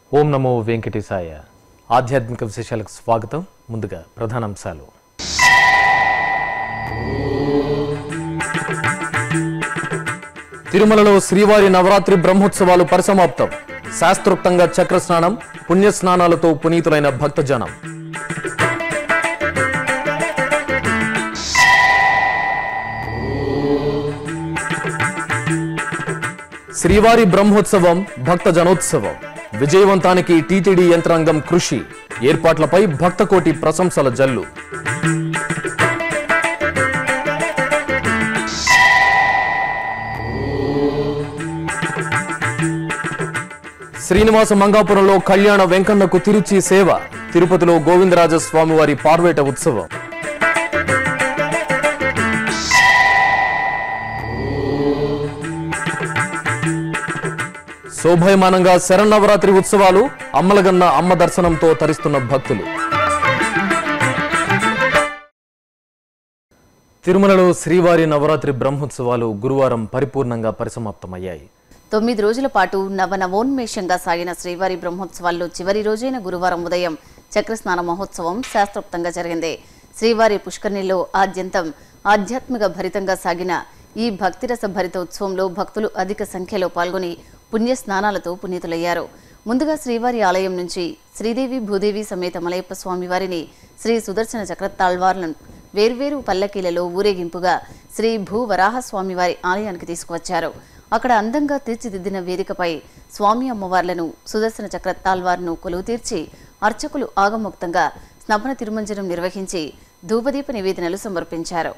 ఓం నమో వెంకటేశాయ ఆధ్యాత్మిక విశేషాలకు స్వాగతం ముందుగా ప్రధానాంశాలు తిరుమలలో శ్రీవారి నవరాత్రి బ్రహ్మోత్సవాలు పరిసమాప్తం శాస్త్రోక్తంగా చక్రస్నానం పుణ్యస్నానాలతో పునీతులైన భక్తజనం శ్రీవారి బ్రహ్మోత్సవం భక్త జనోత్సవం విజయవంతానికి టీటీడీ యంత్రాంగం కృషి ఏర్పాట్లపై భక్తకోటి ప్రశంసల జల్లు శ్రీనివాస మంగాపురంలో కళ్యాణ వెంకన్నకు తిరుచి సేవ తిరుపతిలో గోవిందరాజ స్వామివారి పార్వేట ఉత్సవం శోభయమానంగా శరన్నవరాత్రి ఉత్సవాలు అమ్మలగన్న అమ్మ దర్శనంతో తరిస్తున్న భక్తులు తిరుమలలో శ్రీవారి నవరాత్రి బ్రహ్మోత్సవాలు గురువారం పరిపూర్ణంగా పరిసమాప్తమయ్యాయి తొమ్మిది రోజుల పాటు నవనవోన్మేషంగా సాగిన శ్రీవారి బ్రహ్మోత్సవాల్లో చివరి రోజైన గురువారం ఉదయం చక్రస్నాన మహోత్సవం శాస్త్రోక్తంగా జరిగింది శ్రీవారి పుష్కరిణిలో ఆద్యంతం ఆధ్యాత్మిక భరితంగా సాగిన ఈ భక్తిరస భరిత ఉత్సవంలో భక్తులు అధిక సంఖ్యలో పాల్గొని పుణ్య స్నానాలతో పునీతులయ్యారు ముందుగా శ్రీవారి ఆలయం నుంచి శ్రీదేవి భూదేవి సమేత మలయప్ప స్వామివారిని శ్రీ సుదర్శన చక్రతాళ్వార్లను వేర్వేరు పల్లకీలలో ఊరేగింపుగా శ్రీ భూ వరాహ స్వామివారి ఆలయానికి తీసుకువచ్చారు అక్కడ అందంగా తీర్చిదిద్దిన వేదికపై స్వామి అమ్మవార్లను సుదర్శన చక్ర తాల్వార్ను కొలువు తీర్చి అర్చకులు ఆగముక్తంగా స్నపన తిరుమంజనం నిర్వహించి ధూపదీప నివేదనలు సమర్పించారు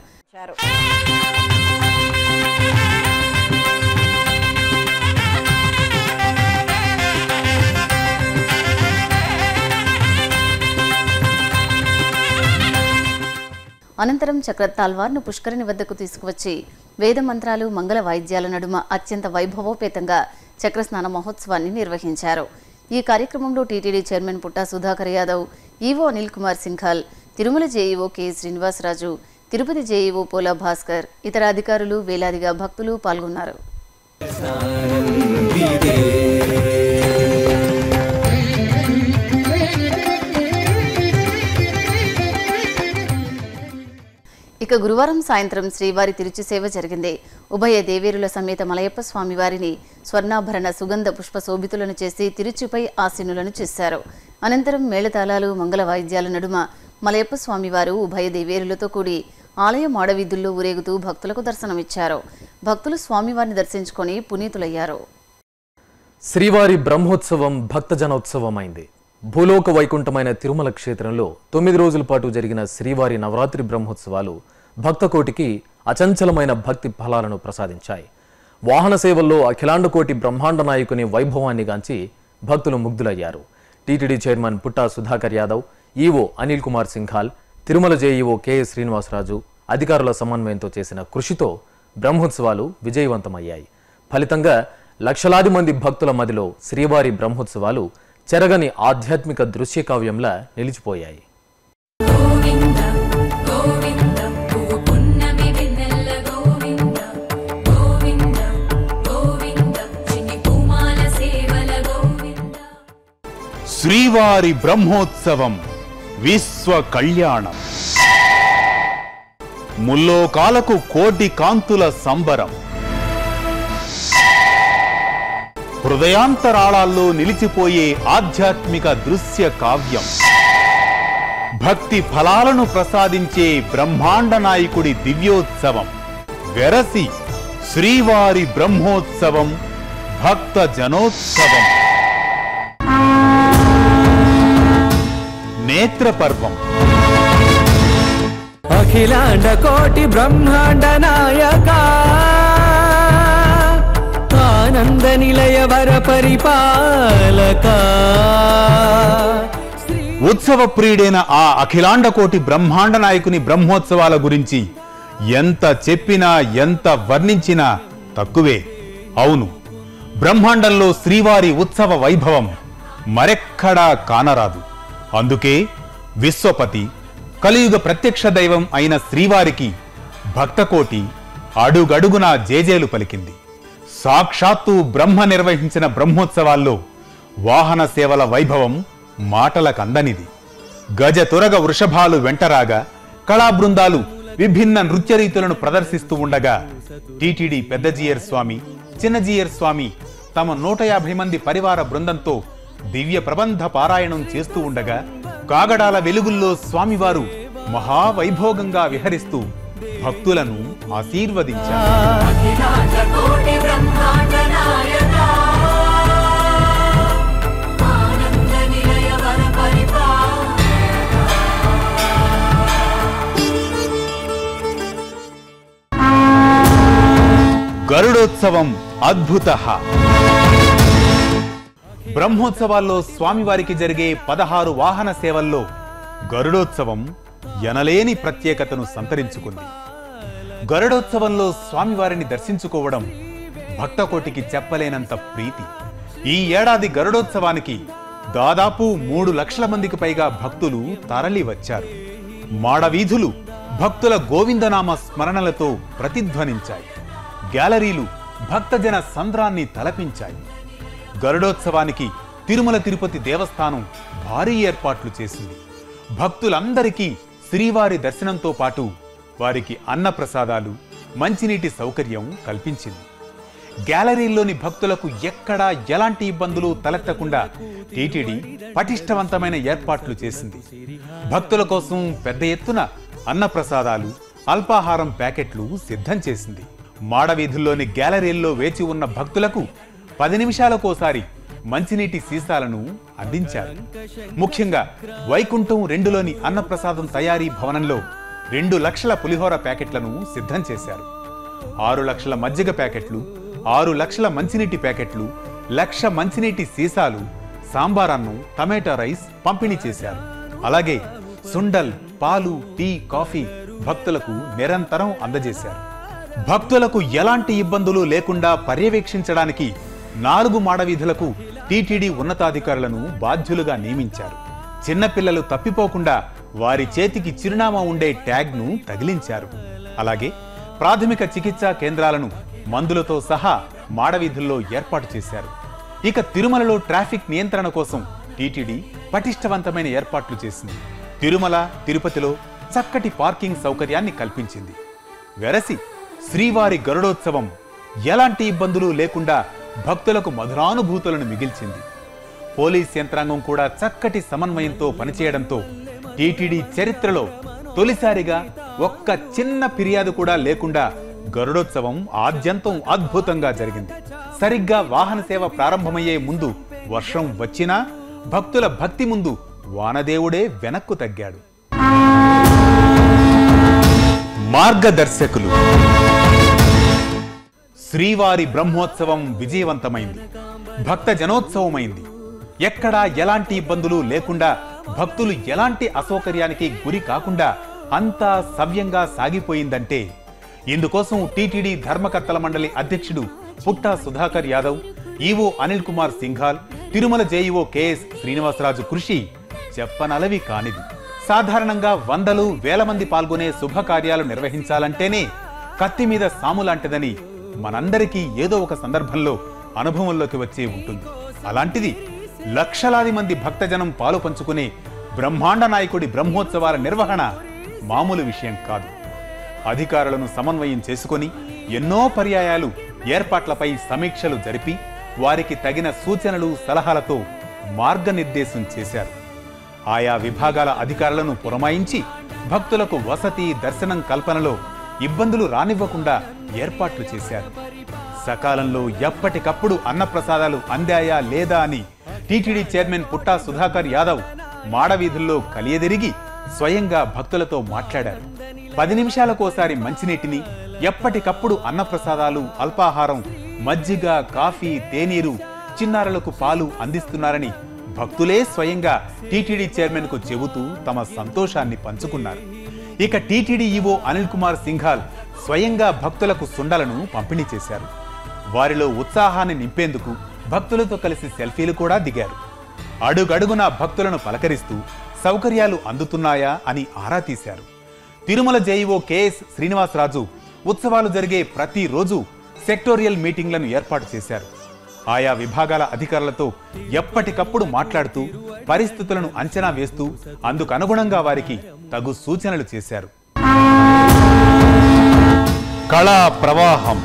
అనంతరం చక్రతాల్వార్ను పుష్కరిణి వద్దకు తీసుకువచ్చి వేద మంత్రాలు మంగళ వాయిద్యాల నడుమ అత్యంత వైభవోపేతంగా చక్రస్నాన మహోత్సవాన్ని నిర్వహించారు ఈ కార్యక్రమంలో TTD chairman Putta Sudhakar Yadav EO Anil Kumar Singhal Tirumala JEO K Srinivasaraju Tirupati JEO Pola Bhaskar ఇతర అధికారులు వేలాదిగా భక్తులు పాల్గొన్నారు ఇక గురువారం సాయంత్రం శ్రీవారి తిరుచి సేవ జరిగింది ఉభయ దేవేరుల సమేత మలయప్ప స్వామివారిని స్వర్ణాభరణ సుగంధ పుష్ప శోభితులను చేసి తిరుచిపై ఆసీనులను చేశారు అనంతరం మేళతాళాలు మంగళ వాయిద్యాల నడుమ మలయప్ప స్వామివారు ఉభయ దేవేరులతో కూడి ఆలయం ఆడవీధుల్లో ఊరేగుతూ భక్తులకు దర్శనమిచ్చారు భక్తులు స్వామివారిని దర్శించుకొని పునీతులయ్యారు శ్రీవారి బ్రహ్మోత్సవం భక్తజనోత్సవం అయింది భూలోక వైకుంఠమైన తిరుమల క్షేత్రంలో తొమ్మిది రోజుల పాటు జరిగిన శ్రీవారి నవరాత్రి బ్రహ్మోత్సవాలు భక్తకోటికి అచంచలమైన భక్తి ఫలాలను ప్రసాదించాయి వాహన సేవల్లో అఖిలాండకోటి బ్రహ్మాండ నాయకుని వైభవాన్ని గాంచి భక్తులు ముగ్ధులయ్యారు TTD chairman Putta Sudhakar Yadav EO Anil Kumar Singhal Tirumala JEO KS Srinivasaraju అధికారుల సమన్వయంతో చేసిన కృషితో బ్రహ్మోత్సవాలు విజయవంతమయ్యాయి ఫలితంగా లక్షలాది మంది భక్తుల మదిలో శ్రీవారి బ్రహ్మోత్సవాలు చెరగని ఆధ్యాత్మిక దృశ్య కావ్యంలా నిలిచిపోయాయి గోవింద గోవింద పువ్వు పున్నమి వెన్నెల గోవింద గోవింద గోవింద చిన్ని పూమాల సేవల గోవింద శ్రీవారి బ్రహ్మోత్సవం విశ్వ కళ్యాణం ముల్లోకాలకు కోటి కాంతుల సంబరం హృదయాంతరాళాల్లో నిలిచిపోయే ఆధ్యాత్మిక దృశ్య కావ్యం భక్తి ఫలాలను ప్రసాదించే బ్రహ్మాండ నాయకుడి దివ్యోత్సవం వెరసి శ్రీవారి బ్రహ్మోత్సవం భక్త జనోత్సవం నేత్రపర్వం అఖిలాండ కోటి బ్రహ్మాండ నాయక ఆనంద నిలయ వర పరిపాలక ఉత్సవ ప్రియుడైన ఆ అఖిలాండ కోటి బ్రహ్మాండ నాయకుని బ్రహ్మోత్సవాల గురించి ఎంత చెప్పినా ఎంత వర్ణించినా తక్కువే అవును బ్రహ్మాండంలో శ్రీవారి ఉత్సవ వైభవం మరెక్కడా కానరాదు అందుకే విశ్వపతి కలియుగ ప్రత్యక్ష దైవం అయిన శ్రీవారికి భక్తకోటి అడుగడుగునా జేజేలు పలికింది సాక్షాత్తు బ్రహ్మ నిర్వహించిన బ్రహ్మోత్సవాల్లో వాహన సేవల వైభవం మాటలకందనిది గజ తురగ వృషభాలు వెంటరాగా కళా బృందాలు విభిన్న నృత్య రీతులను ప్రదర్శిస్తూ ఉండగా టిటిడి పెద్దజీయర్ స్వామి చిన్నజీయర్ స్వామి తమ నూట యాభై మంది పరివార బృందంతో దివ్య ప్రబంధ పారాయణం చేస్తూ ఉండగా కాగడాల వెలుగుల్లో స్వామివారు మహావైభోగంగా విహరిస్తూ భక్తులను ఆశీర్వదించారు అఖిలాండకోటి బ్రహ్మాండ నాయక ఆనంద నిలయ వర పరిపాలక గరుడోత్సవం అద్భుత బ్రహ్మోత్సవాల్లో స్వామివారికి జరిగే పదహారు వాహన సేవల్లో గరుడోత్సవం ఎనలేని ప్రత్యేకతను సంతరించుకుంది గరుడోత్సవంలో స్వామివారిని దర్శించుకోవడం భక్తకోటికి చెప్పలేనంత ప్రీతి ఈ ఏడాది గరుడోత్సవానికి దాదాపు మూడు లక్షల మందికి పైగా భక్తులు తరలి వచ్చారు మాడవీధులు భక్తుల గోవిందనామ స్మరణలతో ప్రతిధ్వనించాయి గ్యాలరీలు భక్తజన సంద్రాన్ని తలపించాయి గరుడోత్సవానికి తిరుమల తిరుపతి దేవస్థానం భారీ ఏర్పాట్లు చేసింది భక్తులందరికీ శ్రీవారి దర్శనంతో పాటు వారికి అన్నప్రసాదాలు మంచినీటి సౌకర్యం కల్పించింది గ్యాలరీల్లోని భక్తులకు ఎక్కడా ఎలాంటి ఇబ్బందులు తలెత్తకుండా టీటీడీ పటిష్టవంతమైన ఏర్పాట్లు చేసింది భక్తుల కోసం పెద్ద ఎత్తున అన్నప్రసాదాలు అల్పాహారం ప్యాకెట్లు సిద్ధం చేసింది మాడవీధుల్లోని గ్యాలరీల్లో వేచి ఉన్న భక్తులకు పది నిమిషాలకోసారి మంచినీటి సీసాలను అందించారు ముఖ్యంగా వైకుంఠం రెండులోని అన్నప్రసాదం తయారీ భవనంలో రెండు లక్షల పులిహోర ప్యాకెట్లను సిద్ధం చేశారు ఆరు లక్షల మజ్జిగ ప్యాకెట్లు ఆరు లక్షల మంచినీటి ప్యాకెట్లు లక్ష మంచినీటి సీసాలు సాంబారన్నం టమాటా రైస్ పంపిణీ చేశారు అలాగే సుండల్ పాలు టీ కాఫీ భక్తులకు నిరంతరం అందజేశారు భక్తులకు ఎలాంటి ఇబ్బందులు లేకుండా పర్యవేక్షించడానికి నాలుగు మాడవీధులకు టీటీడీ ఉన్నతాధికారులను బాధ్యులుగా నియమించారు చిన్నపిల్లలు తప్పిపోకుండా వారి చేతికి చిరునామా ఉండే ట్యాగ్ను తగిలించారు అలాగే ప్రాథమిక చికిత్సా కేంద్రాలను మందులతో సహా మాడవీధుల్లో ఏర్పాటు చేశారు ఇక తిరుమలలో ట్రాఫిక్ నియంత్రణ కోసం టీటీడీ పటిష్టవంతమైన ఏర్పాట్లు చేసింది తిరుమల తిరుపతిలో చక్కటి పార్కింగ్ సౌకర్యాన్ని కల్పించింది వెరసి శ్రీవారి గరుడోత్సవం ఎలాంటి ఇబ్బందులు లేకుండా భక్తులకు మధురానుభూతులను మిగిల్చింది పోలీస్ యంత్రాంగం కూడా చక్కటి సమన్వయంతో పనిచేయడంతో టీటీడీ చరిత్రలో తొలిసారిగా ఒక్క చిన్న ఫిర్యాదు కూడా లేకుండా గరుడోత్సవం ఆద్యంతం అద్భుతంగా జరిగింది సరిగ్గా వాహన సేవ ప్రారంభమయ్యే ముందు వర్షం వచ్చినా భక్తుల భక్తి ముందు వానదేవుడే వెనక్కు తగ్గాడు మార్గదర్శకులు శ్రీవారి బ్రహ్మోత్సవం విజయవంతమైంది భక్త జనోత్సవమైంది ఎక్కడా ఎలాంటి ఇబ్బందులు లేకుండా భక్తులు ఎలాంటి అసౌకర్యానికి గురి కాకుండా అంతా సవ్యంగా సాగిపోయిందంటే ఇందుకోసం టీటీడీ ధర్మకర్తల మండలి అధ్యక్షుడు Putta Sudhakar Yadav EO Anil Kumar Singhal Tirumala JEO KS Srinivasaraju కృషి చెప్పనలవి కానిది సాధారణంగా వందలు వేల మంది పాల్గొనే శుభకార్యాలు నిర్వహించాలంటేనే కత్తి మీద సాము లాంటిదని మనందరికీ ఏదో ఒక సందర్భంలో అనుభవంలోకి వచ్చే ఉంటుంది అలాంటిది లక్షలాది మంది భక్తజనం పాలు పంచుకునే బ్రహ్మాండ నాయకుడి బ్రహ్మోత్సవాల నిర్వహణ మామూలు విషయం కాదు అధికారులను సమన్వయం చేసుకొని ఎన్నో పర్యాయాలు ఏర్పాట్లపై సమీక్షలు జరిపి వారికి తగిన సూచనలు సలహాలతో మార్గనిర్దేశం చేశారు ఆయా విభాగాల అధికారులను పురమాయించి భక్తులకు వసతి దర్శనం కల్పనలో ఇబ్బందులు రానివ్వకుండా ఏర్పాట్లు చేశారు సకాలంలో ఎప్పటికప్పుడు అన్నప్రసాదాలు అందాయా లేదా అని టీటీడీ చైర్మన్ పుట్టా సుధాకర్ యాదవ్ మాడవీధుల్లో కలియదిరిగి స్వయంగా భక్తులతో మాట్లాడారు పది నిమిషాలకోసారి మంచినీటిని ఎప్పటికప్పుడు అన్నప్రసాదాలు అల్పాహారం మజ్జిగ కాఫీ తేనీరు చిన్నారులకు పాలు అందిస్తున్నారని భక్తులే స్వయంగా టీటీడీ చైర్మన్ కు చెబుతూ తమ సంతోషాన్ని పంచుకున్నారు ఇక టీటీడీ ఈవో అనిల్ కుమార్ సింఘాల్ స్వయంగా భక్తులకు సుండలను పంపిణీ చేశారు వారిలో ఉత్సాహాన్ని నింపేందుకు భక్తులతో కలిసి సెల్ఫీలు కూడా దిగారు అడుగడుగునా భక్తులను పలకరిస్తూ సౌకర్యాలు అందుతున్నాయా అని ఆరా తీశారు తిరుమల జేఈఓ కెఎస్ శ్రీనివాసరాజు ఉత్సవాలు జరిగే ప్రతిరోజు సెక్టోరియల్ మీటింగ్లను ఏర్పాటు చేశారు ఆయా విభాగాల అధికారులతో ఎప్పటికప్పుడు మాట్లాడుతూ పరిస్థితులను అంచనా వేస్తూ అందుకు అనుగుణంగా వారికి తగు సూచనలు చేశారు కళా ప్రవాహం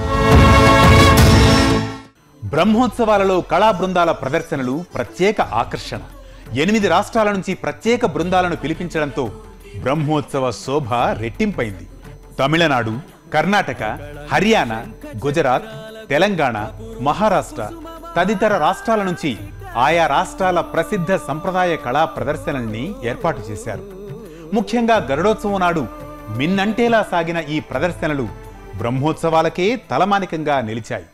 బ్రహ్మోత్సవాలలో కళా బృందాల ప్రదర్శనలు ప్రత్యేక ఆకర్షణ ఎనిమిది రాష్ట్రాల నుంచి ప్రత్యేక బృందాలను పిలిపించడంతో బ్రహ్మోత్సవ శోభ రెట్టింపైంది తమిళనాడు కర్ణాటక హర్యానా గుజరాత్ తెలంగాణ మహారాష్ట్ర తదితర రాష్ట్రాల నుంచి ఆయా రాష్ట్రాల ప్రసిద్ధ సంప్రదాయ కళా ప్రదర్శనల్ని ఏర్పాటు చేశారు ముఖ్యంగా గరుడోత్సవం నాడు మిన్నంటేలా సాగిన ఈ ప్రదర్శనలు బ్రహ్మోత్సవాలకే తలమానికంగా నిలిచాయి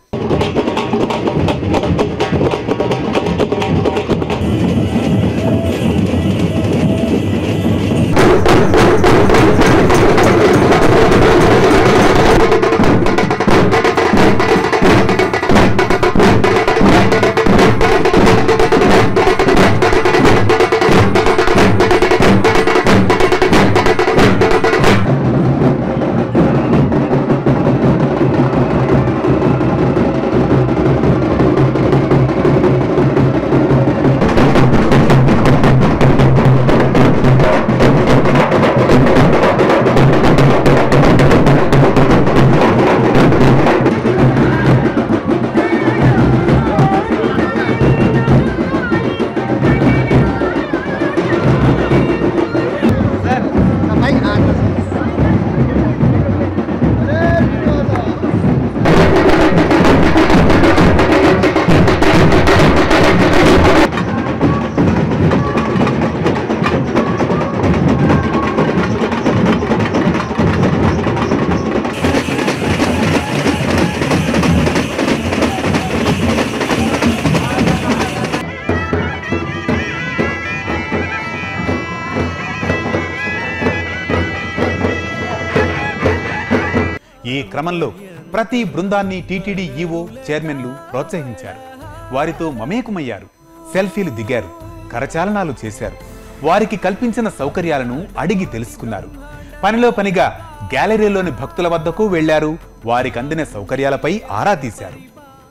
ఈ క్రమంలో ప్రతి బృందాన్ని టీటీడీ ఈవో చైర్మన్లు ప్రోత్సహించారు వారితో మమేకమయ్యారు సెల్ఫీలు దిగారు కరచాలనాలు చేశారు వారికి కల్పించిన సౌకర్యాలను అడిగి తెలుసుకున్నారు పనిలో పనిగా గ్యాలరీలోని భక్తుల వద్దకు వెళ్లారు వారికి అందిన సౌకర్యాలపై ఆరా తీశారు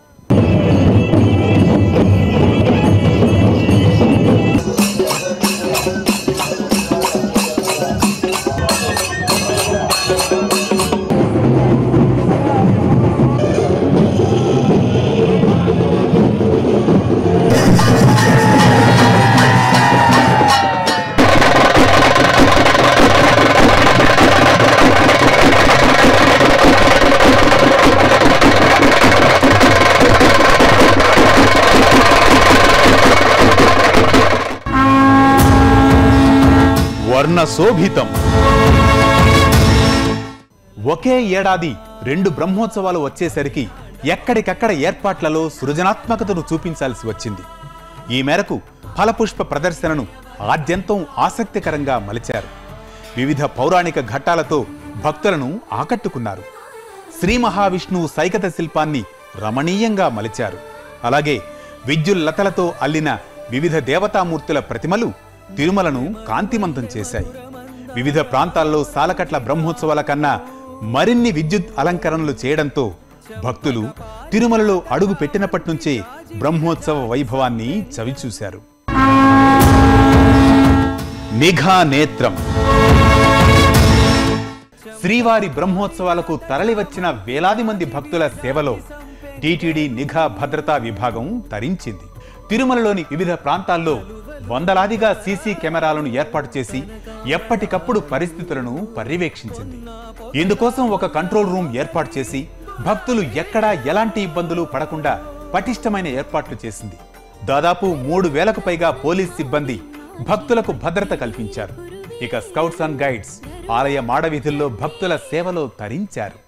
వర్ణ శోభితం ఒకే ఏడాది రెండు బ్రహ్మోత్సవాలు వచ్చేసరికి ఎక్కడికక్కడ ఏర్పాట్లలో సృజనాత్మకతను చూపించాల్సి వచ్చింది ఈ మేరకు ఫలపుష్ప ప్రదర్శనను ఆద్యంతం ఆసక్తికరంగా మలిచారు వివిధ పౌరాణిక ఘట్టాలతో భక్తులను ఆకట్టుకున్నారు శ్రీ మహావిష్ణువు సైకత శిల్పాన్ని రమణీయంగా మలిచారు అలాగే విద్యుల్లతలతో అల్లిన వివిధ దేవతామూర్తుల ప్రతిమలు తిరుమలను కాంతిమంతం చేశాయి వివిధ ప్రాంతాల్లో సాలకట్ల బ్రహ్మోత్సవాల కన్నా మరిన్ని విద్యుత్ అలంకరణలు చేయడంతో భక్తులు తిరుమలలో అడుగు పెట్టినప్పటి నుంచే బ్రహ్మోత్సవ వైభవాన్ని చవిచూశారు నిఘా నేత్రం శ్రీవారి బ్రహ్మోత్సవాలకు తరలివచ్చిన వేలాది మంది భక్తుల సేవలో టీటీడీ నిఘా భద్రతా విభాగం తరించింది తిరుమలలోని వివిధ ప్రాంతాల్లో వందలాదిగా సీసీ కెమెరాలను ఏర్పాటు చేసి ఎప్పటికప్పుడు పరిస్థితులను పర్యవేక్షించింది ఇందుకోసం ఒక కంట్రోల్ రూమ్ ఏర్పాటు చేసి భక్తులు ఎక్కడా ఎలాంటి ఇబ్బందులు పడకుండా పటిష్టమైన ఏర్పాట్లు చేసింది దాదాపు మూడు వేలకు పైగా పోలీస్ సిబ్బంది భక్తులకు భద్రత కల్పించారు ఇక స్కౌట్స్ అండ్ గైడ్స్ ఆలయ మాడవీధుల్లో భక్తుల సేవలో తరించారు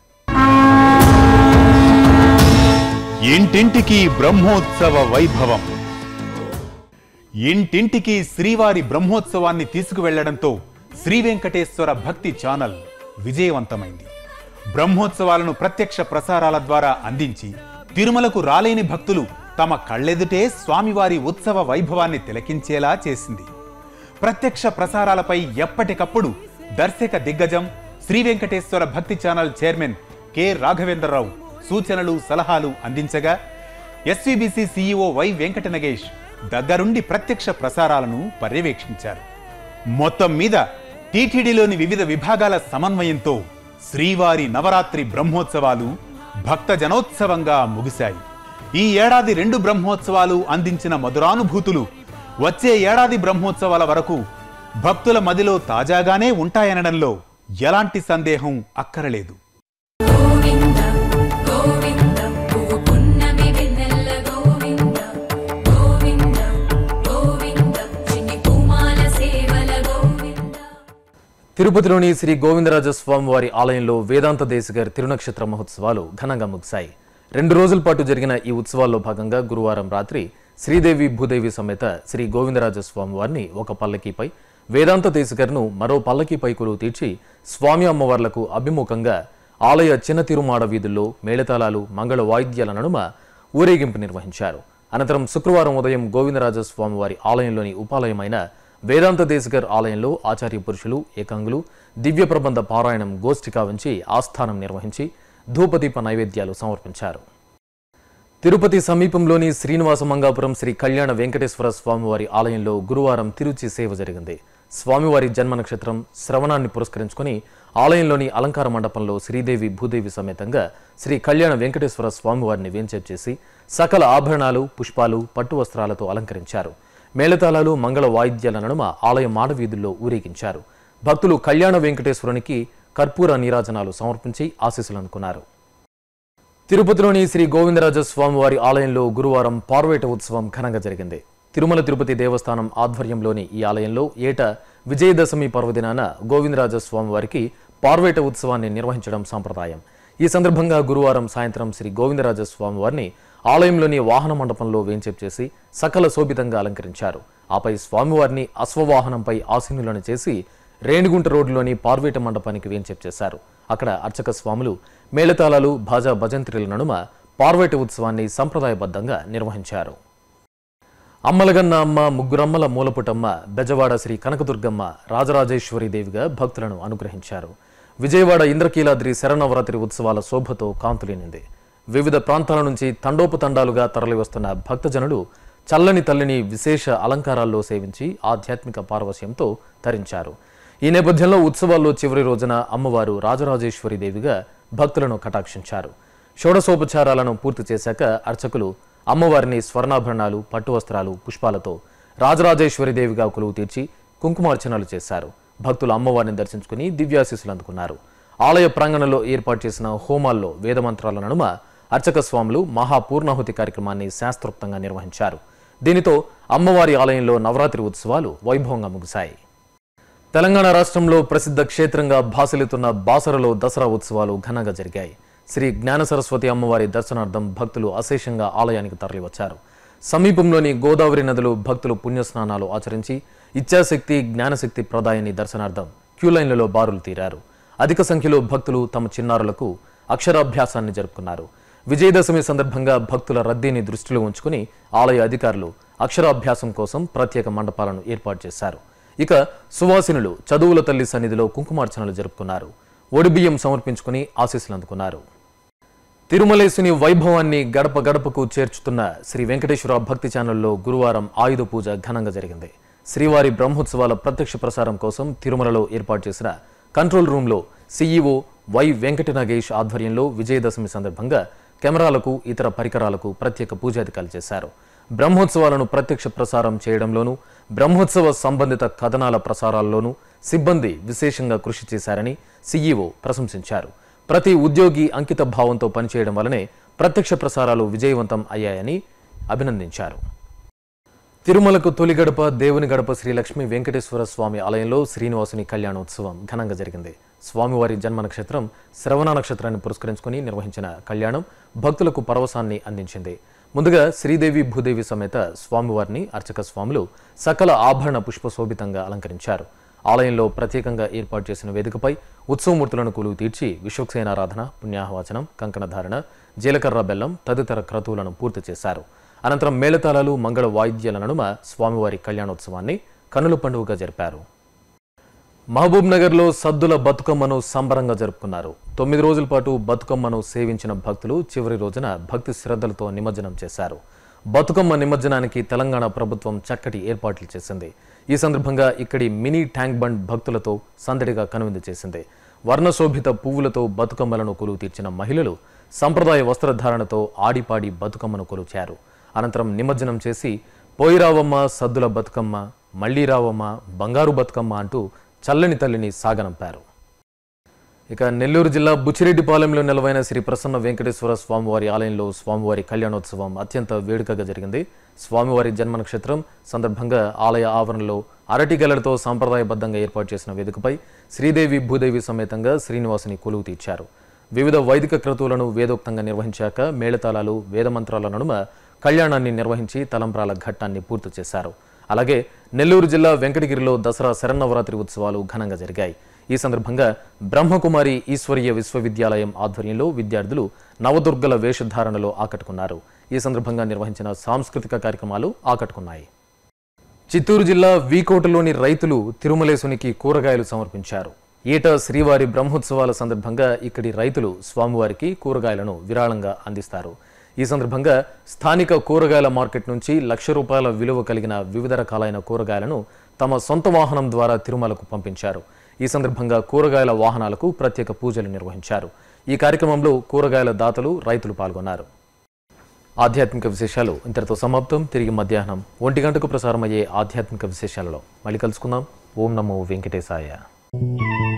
ఇంటింటికి బ్రహ్మోత్సవ వైభవం ఇంటింటికి శ్రీవారి బ్రహ్మోత్సవాన్ని తీసుకువెళ్లడంతో శ్రీ వెంకటేశ్వర భక్తి ఛానల్ విజయవంతమైంది బ్రహ్మోత్సవాలను ప్రత్యక్ష ప్రసారాల ద్వారా అందించి తిరుమలకు రాలేని భక్తులు తమ కళ్ళెదుటే స్వామివారి ఉత్సవ వైభవాన్ని తిలకించేలా చేసింది ప్రత్యక్ష ప్రసారాలపై ఎప్పటికప్పుడు దర్శక దిగ్గజం శ్రీ వెంకటేశ్వర భక్తి ఛానల్ చైర్మన్ కె రాఘవేంద్రరావు సూచనలు సలహాలు అందించగా SVBC CEO Y Venkata Nagesh దగ్గరుండి ప్రత్యక్ష ప్రసారాలను పర్యవేక్షించారు మొత్తం మీద టీటీడీలోని వివిధ విభాగాల సమన్వయంతో శ్రీవారి నవరాత్రి బ్రహ్మోత్సవాలు భక్త జనోత్సవంగా ముగిశాయి ఈ ఏడాది రెండు బ్రహ్మోత్సవాలు అందించిన మధురానుభూతులు వచ్చే ఏడాది బ్రహ్మోత్సవాల వరకు భక్తుల మదిలో తాజాగానే ఉంటాయనడంలో ఎలాంటి సందేహం అక్కరలేదు గోవింద గోవింద పువ్వు పున్నమి వెన్నెల గోవింద గోవింద గోవింద చిన్ని పూమాల సేవల గోవింద తిరుపతిలోని శ్రీ గోవిందరాజ స్వామి వారి ఆలయంలో వేదాంత దేశిగర్ తిరునక్షత్ర మహోత్సవాలు ఘనంగా ముగిశాయి రెండు రోజుల పాటు జరిగిన ఈ ఉత్సవాల్లో భాగంగా గురువారం రాత్రి శ్రీదేవి భూదేవి సమేత శ్రీ గోవిందరాజ స్వామి వారిని ఒక పల్లకీపై వేదాంత దేశిగర్ను మరో పల్లకీపై కొలువు తీర్చి స్వామి అమ్మవార్లకు అభిముఖంగా ఆలయ చిన్న తిరుమాడ వీధుల్లో మేళతాళాలు మంగళ వాయిద్యాల నడుమ ఊరేగింపు నిర్వహించారు అనంతరం శుక్రవారం ఉదయం గోవిందరాజ స్వామి వారి ఆలయంలోని ఉపాలయమైన వేదాంత దేశగర్ ఆలయంలో ఆచార్య పురుషులు ఏకాంగులు దివ్య ప్రబంధ పారాయణం గోష్ఠికా ఉంచి ఆస్థానం నిర్వహించి ధూపదీప నైవేద్యాలు సమర్పించారు తిరుపతి సమీపంలోని శ్రీనివాస మంగాపురం శ్రీ కళ్యాణ వెంకటేశ్వర స్వామివారి ఆలయంలో గురువారం తిరుచి సేవ జరిగింది స్వామివారి జన్మ నక్షత్రం శ్రవణాన్ని పురస్కరించుకొని ఆలయంలోని అలంకార మండపంలో శ్రీదేవి భూదేవి సమేతంగా శ్రీ కళ్యాణ వెంకటేశ్వర స్వామివారిని వేంచేపు చేసి సకల ఆభరణాలు పుష్పాలు పట్టు వస్త్రాలతో అలంకరించారు మేళతాళాలు మంగళ వాయిద్యాల నడుమ ఆలయ మాడవీధుల్లో ఊరేగించారు భక్తులు కళ్యాణ వెంకటేశ్వరునికి కర్పూర నీరాజనాలు సమర్పించి ఆశీస్సులు అందుకున్నారు తిరుపతిలోని శ్రీ గోవిందరాజ స్వామివారి ఆలయంలో గురువారం పార్వేట ఉత్సవం ఘనంగా జరిగింది తిరుమల తిరుపతి దేవస్థానం ఆధ్వర్యంలోని ఈ ఆలయంలో ఏటా విజయదశమి పర్వదినాన గోవిందరాజ స్వామివారికి పార్వేట ఉత్సవాన్ని నిర్వహించడం సాంప్రదాయం ఈ సందర్భంగా గురువారం సాయంత్రం శ్రీ గోవిందరాజ స్వామివారిని ఆలయంలోని వాహన మండపంలో వేంచేపు చేసి సకల శోభితంగా అలంకరించారు ఆపై స్వామివారిని అశ్వవాహనంపై ఆసీనులను చేసి రేణిగుంట రోడ్డులోని పార్వేట మండపానికి వేంచేపు చేశారు అక్కడ అర్చక స్వాములు మేళతాళాలు భాజా భజంత్రిల నడుమ పార్వేట ఉత్సవాన్ని సంప్రదాయబద్ధంగా నిర్వహించారు అమ్మలగన్న అమ్మ ముగ్గురమ్మల మూలపుటమ్మ బెజవాడ శ్రీ కనకదుర్గమ్మ రాజరాజేశ్వరి దేవిగా భక్తులను అనుగ్రహించారు విజయవాడ ఇంద్రకీలాద్రి శరణవరాత్రి ఉత్సవాల శోభతో కాంతులేనింది వివిధ ప్రాంతాల నుంచి తండోపతండాలుగా తరలివస్తున్న భక్తజనులు చల్లని తల్లిని విశేష అలంకారాల్లో సేవించి ఆధ్యాత్మిక పారవశ్యంతో తరించారు ఈ నేపథ్యంలో ఉత్సవాల్లో చివరి రోజున అమ్మవారు రాజరాజేశ్వరి దేవిగా భక్తులను కటాక్షించారు షోడశోపచారాలను పూర్తి చేశాక అర్చకులు అమ్మవారిని స్వర్ణాభరణాలు పట్టు వస్త్రాలు పుష్పాలతో రాజరాజేశ్వరి దేవిగా కొలువు తీర్చి కుంకుమార్చనలు చేశారు భక్తులు అమ్మవారిని దర్శించుకుని దివ్యాశీస్సులు అందుకున్నారు ఆలయ ప్రాంగణంలో ఏర్పాటు చేసిన హోమాల్లో వేదమంత్రాల నడుమ అర్చక స్వాములు మహాపూర్ణాహుతి కార్యక్రమాన్ని శాస్త్రోక్తంగా నిర్వహించారు దీనితో అమ్మవారి ఆలయంలో నవరాత్రి ఉత్సవాలు వైభవంగా ముగిశాయి తెలంగాణ రాష్ట్రంలో ప్రసిద్ధ క్షేత్రంగా భాసలితున్న బాసరలో దసరా ఉత్సవాలు ఘనంగా జరిగాయి శ్రీ జ్ఞాన సరస్వతి అమ్మవారి దర్శనార్థం భక్తులు అశేషంగా ఆలయానికి తరలివచ్చారు సమీపంలోని గోదావరి నదిలో భక్తులు పుణ్యస్నానాలు ఆచరించి ఇచ్ఛాశక్తి జ్ఞానశక్తి ప్రదాయాన్ని దర్శనార్థం క్యూలైన్లలో బారులు తీరారు అధిక సంఖ్యలో భక్తులు తమ చిన్నారులకు అక్షరాభ్యాసాన్ని జరుపుకున్నారు విజయదశమి సందర్భంగా భక్తుల రద్దీని దృష్టిలో ఉంచుకుని ఆలయ అధికారులు అక్షరాభ్యాసం కోసం ప్రత్యేక మండపాలను ఏర్పాటు చేశారు ఇక సువాసినులు చదువుల తల్లి సన్నిధిలో కుంకుమార్చనలు జరుపుకున్నారు ఒడిబియ్యం సమర్పించుకుని ఆశీస్సులు అందుకున్నారు తిరుమలేశుని వైభవాన్ని గడప గడపకు చేర్చుతున్న శ్రీ వెంకటేశ్వర భక్తి ఛానల్లో గురువారం ఆయుధ పూజ ఘనంగా జరిగింది శ్రీవారి బ్రహ్మోత్సవాల ప్రత్యక్ష ప్రసారం కోసం తిరుమలలో ఏర్పాటు చేసిన కంట్రోల్ రూమ్లో సీఈఓ వై వెంకట నాగేష్ ఆధ్వర్యంలో విజయదశమి సందర్భంగా కెమెరాలకు ఇతర పరికరాలకు ప్రత్యేక పూజాధికాలు చేశారు బ్రహ్మోత్సవాలను ప్రత్యక్ష ప్రసారం చేయడంలోనూ బ్రహ్మోత్సవ సంబంధిత కథనాల ప్రసారాల్లోనూ సిబ్బంది విశేషంగా కృషి చేశారని సీఈఓ ప్రశంసించారు ప్రతి ఉద్యోగి అంకిత భావంతో పనిచేయడం వల్లనే ప్రత్యక్ష ప్రసారాలు విజయవంతం అయ్యాయని అభినందించారు తిరుమలకు తొలి గడప దేవుని గడప శ్రీ లక్ష్మీ వెంకటేశ్వర స్వామి ఆలయంలో శ్రీనివాసుని కళ్యాణోత్సవం ఘనంగా జరిగింది స్వామివారి జన్మ నక్షత్రం శ్రవణ నక్షత్రాన్ని పురస్కరించుకుని నిర్వహించిన కళ్యాణం భక్తులకు పరవశాన్ని అందించింది ముందుగా శ్రీదేవి భూదేవి సమేత స్వామివారిని అర్చక స్వాములు సకల ఆభరణ పుష్పశోభితంగా అలంకరించారు ఆలయంలో ప్రత్యేకంగా ఏర్పాటు చేసిన వేదికపై ఉత్సవమూర్తులను కొలువు తీర్చి విశ్వక్సేనారాధన పుణ్యాహవచనం కంకణధారణ జీలకర్ర బెల్లం తదితర క్రతువులను పూర్తి చేశారు అనంతరం మేళతాళాలు మంగళ వాయిద్యాల నడుమ స్వామివారి కళ్యాణోత్సవాన్ని కన్నుల పండుగగా జరిపారు మహబూబ్ నగర్లో సద్దుల బతుకమ్మను సంబరంగా జరుపుకున్నారు తొమ్మిది రోజుల పాటు బతుకమ్మను సేవించిన భక్తులు చివరి రోజున భక్తి శ్రద్ధలతో నిమజ్జనం చేశారు బతుకమ్మ నిమజ్జనానికి తెలంగాణ ప్రభుత్వం చక్కటి ఏర్పాట్లు చేసింది ఈ సందర్భంగా ఇక్కడి మినీ ట్యాంక్ బండ్ భక్తులతో సందడిగా కనువిందు చేసింది వర్ణశోభిత పువ్వులతో బతుకమ్మలను కొలువు తీర్చిన మహిళలు సంప్రదాయ వస్త్రధారణతో ఆడిపాడి బతుకమ్మను కొలుచారు అనంతరం నిమజ్జనం చేసి పోయిరావమ్మ సద్దుల బతుకమ్మ మళ్ళీ రావమ్మ బంగారు బతుకమ్మ అంటూ చల్లని తల్లిని సాగనంపారు ఇక నెల్లూరు జిల్లా బుచ్చిరెడ్డిపాలెంలో నెలవైన శ్రీ ప్రసన్న వెంకటేశ్వర స్వామివారి ఆలయంలో స్వామివారి కళ్యాణోత్సవం అత్యంత వేడుకగా జరిగింది స్వామివారి జన్మ నక్షత్రం సందర్భంగా ఆలయ ఆవరణలో అరటి గెలలతో సాంప్రదాయబద్ధంగా ఏర్పాటు చేసిన వేదికపై శ్రీదేవి భూదేవి సమేతంగా శ్రీనివాసుని కొలువు తీర్చారు వివిధ వైదిక క్రతువులను వేదోక్తంగా నిర్వహించాక మేళతాళాలు వేదమంత్రాల నడుమ కళ్యాణాన్ని నిర్వహించి తలంబ్రాల ఘట్టాన్ని పూర్తి చేశారు అలాగే నెల్లూరు జిల్లా వెంకటగిరిలో దసరా శరన్నవరాత్రి ఉత్సవాలు ఘనంగా జరిగాయి ఈ సందర్భంగా బ్రహ్మకుమారి ఈశ్వరీయ విశ్వవిద్యాలయం ఆధ్వర్యంలో విద్యార్థులు నవదుర్గల వేషధారణలో ఆకట్టుకున్నారు ఈ సందర్భంగా నిర్వహించిన సాంస్కృతిక కార్యక్రమాలు ఆకట్టుకున్నాయి చిత్తూరు జిల్లా వీకోటలోని రైతులు తిరుమలేశునికి కూరగాయలు సమర్పించారు ఏటా శ్రీవారి బ్రహ్మోత్సవాల సందర్భంగా ఇక్కడి రైతులు స్వామివారికి కూరగాయలను విరాళంగా అందిస్తారు ఈ సందర్భంగా స్థానిక కూరగాయల మార్కెట్ నుంచి లక్ష రూపాయల విలువ కలిగిన వివిధ రకాలైన కూరగాయలను తమ సొంత వాహనం ద్వారా తిరుమలకు పంపించారు ఈ సందర్భంగా కూరగాయల వాహనాలకు ప్రత్యేక పూజలు నిర్వహించారు ఈ కార్యక్రమంలో కూరగాయల దాతలు రైతులు పాల్గొన్నారు ఆధ్యాత్మిక విశేషాలు ఇంతటితో సమాప్తం తిరిగి మధ్యాహ్నం ఒంటి గంటకు ప్రసారమయ్యే ఆధ్యాత్మిక విశేషాలలో మళ్ళీ కలుసుకుందాం ఓం నమో వెంకటేశాయ